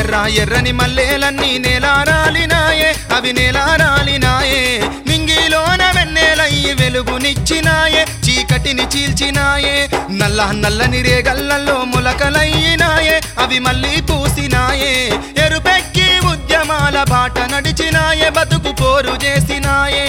ఎర్ర ఎర్రని మల్లేలన్నీ నేలారాలినాయే అవి నేలారాలినాయే నింగిలోన వెన్నెలయ్యి వెలుగునిచ్చినాయే చీకటిని చీల్చినాయే నల్ల నల్లని రేగల్లల్లో ములకలయ్యినాయే అవి మళ్ళీ పూసినాయే ఎరుపెక్కి ఉద్యమాల బాట నడిచినాయే బతుకు పోరు చేసినాయే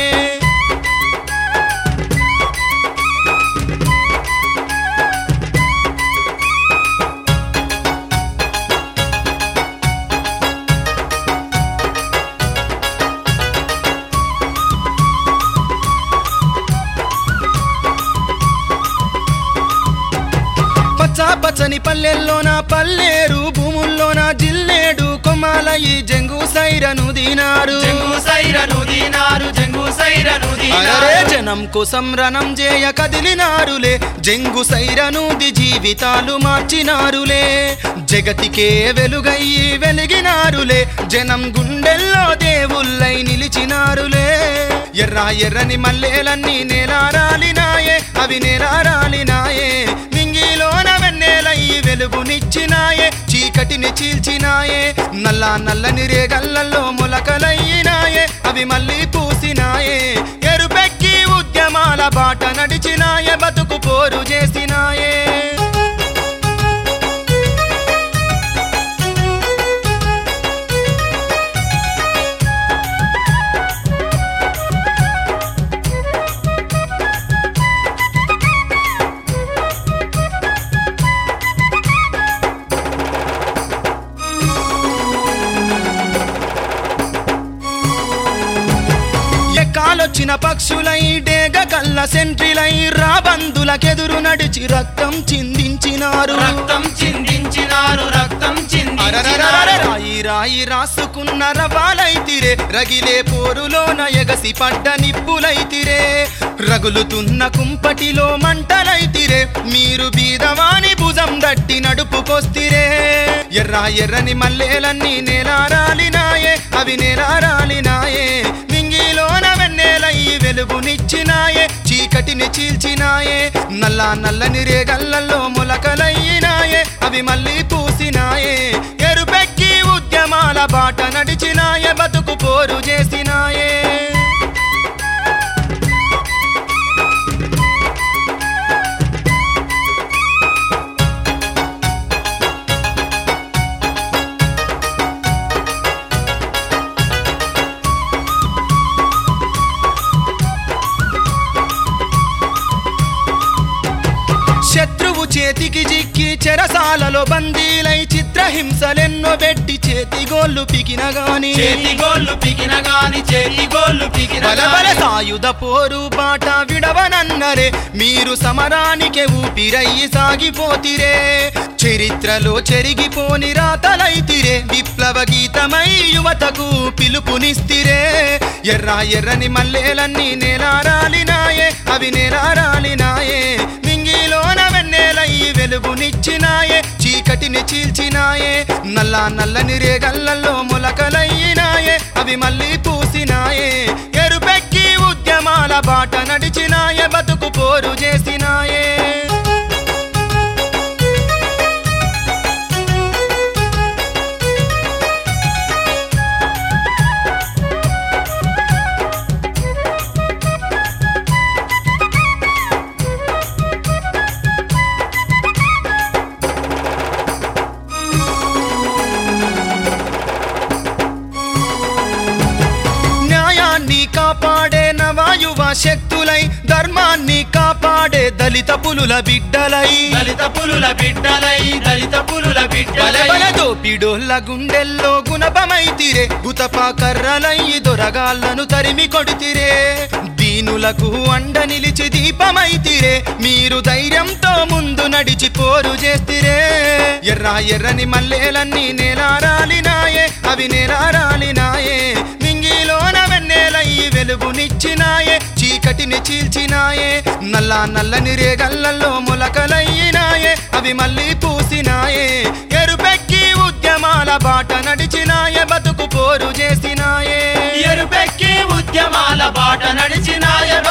పచ్చ పచ్చని పల్లెల్లోన పల్లేరు భూముల్లోన జిల్లేడు కొమ్మాల ఈ జంగు సైరను దీనారు జంగు సైరను దీనారు జంగు సైరను అరే దీనారు జనం కోసం రణం చేయ కదిలినారులే జంగు సైరనూది జీవితాలు మార్చినారులే జగతికే వెలుగయ్యి వెలిగినారులే జనం గుండెల్లో దేవుళ్ళై నిలిచినారులే ఎర్ర ఎర్రని మల్లేలన్నీ నేలారాలినాయే అవి నేలారాలినాయే నింగిలోన వెన్నెలయ్యి వెలుగునిచ్చినాయే చీకటిని చీల్చినాయే నల్ల నల్లని రేగల్లల్లో మొలకలయ్యినాయే అవి మళ్ళీ పూసినాయే ఎరుపెక్కి ఉద్యమాల బాట నడిచినాయే బతుకు పోరు చేసినాయే ఎక్కాలొచ్చిన పక్షులై డేగ కల్ల సెంట్రిలై రాబందులకెదురు నడిచి రక్తం చిందించినారు రక్తం చిందించినారు రక్తం అరరరరర చిందించినారు రాయి రాయి రాసుకున్న రవాలైతిరే రగిలే పోరులోన ఎగసి పడ్డ నిప్పులైతిరే రగులుతున్న కుంపటిలో మంటలైతిరే మీరు బీదవాని భుజం దట్టి నడుపుకొస్తిరే ఎర్ర ఎర్రని మల్లేలన్నీ నేలారాలినాయే అవి నేలారాలినాయే నింగిలోన వెన్నెలయ్యి వెలుగునిచ్చినాయే చీకటిని చీల్చినాయే నల్ల నల్లని రేగల్లల్లో మొలకలయ్యినాయే అవి మళ్ళీ పూసినాయే ఎరుపెక్కి ఉద్యమాల బాట నడిచినాయే బతుకు పోరు చేసినాయే శత్రువు చేతికి చిక్కి చెరసాలలో బందీలై చిత్రహింసలెన్నో పెట్టి చేతి గోళ్ళు పికిన గాని చేతి గోళ్ళు పికిన గాని చేతి గోళ్ళు పికిన బలబల గాని సాయుధ పోరు బాట విడవనన్నరే మీరు సమరానికే ఊపిరయ్యి సాగిపోతిరే చరిత్రలో చెరిగిపోని రాతలైతిరే విప్లవ గీతమై యువతకు పిలుపునిస్తిరే ఎర్ర ఎర్రని మల్లేలన్నీ నేలారాలినాయే అవి నేలారాలినాయే నింగిలోన వెన్నెలయ్యి వెలుగునిచ్చినాయే చీకటిని చీల్చినాయే నల్ల నల్లని రేగల్లల్లో మొలకలయ్యినాయే అవి మళ్ళీ పూసినాయే ఎరుపెక్కి ఉద్యమాల బాట నడిచినాయే బతుకు పోరు చేసినాయే న్యాయాన్ని కాపాడే నవాయువ శక్తులై ధర్మాన్ని కాపాడే దళిత పులుల బిడ్డలై దళిత పులుల బిడ్డలై దళిత పులుల బిడ్డలై బలబల దోపిడోళ్ళ గుండెల్లో గుణపమైతిరే గుతపా కర్రలయ్యి దొరగాళ్ళను తరిమి కొడితిరే దీనులకు అండ నిలిచి దీపమైతిరే మీరు ధైర్యంతో ముందు నడిచి పోరు చేస్తిరే ఎర్ర ఎర్రని మల్లేలన్నీ నేలారాలినాయే అవి నేలారాలినాయే నింగిలోన వెన్నెలయ్యి వెలుగునిచ్చినాయే చీకటిని చీల్చినాయే నల్ల నల్లని రేగల్లల్లో మొలకలయ్యినాయే అవి మళ్ళీ పూసినాయే ఎరుపెక్కి ఉద్యమాల బాట నడిచినాయే బతుకు పోరు చేసినాయే ఎరుపెక్కి ఉద్యమాల బాట నడిచినాయ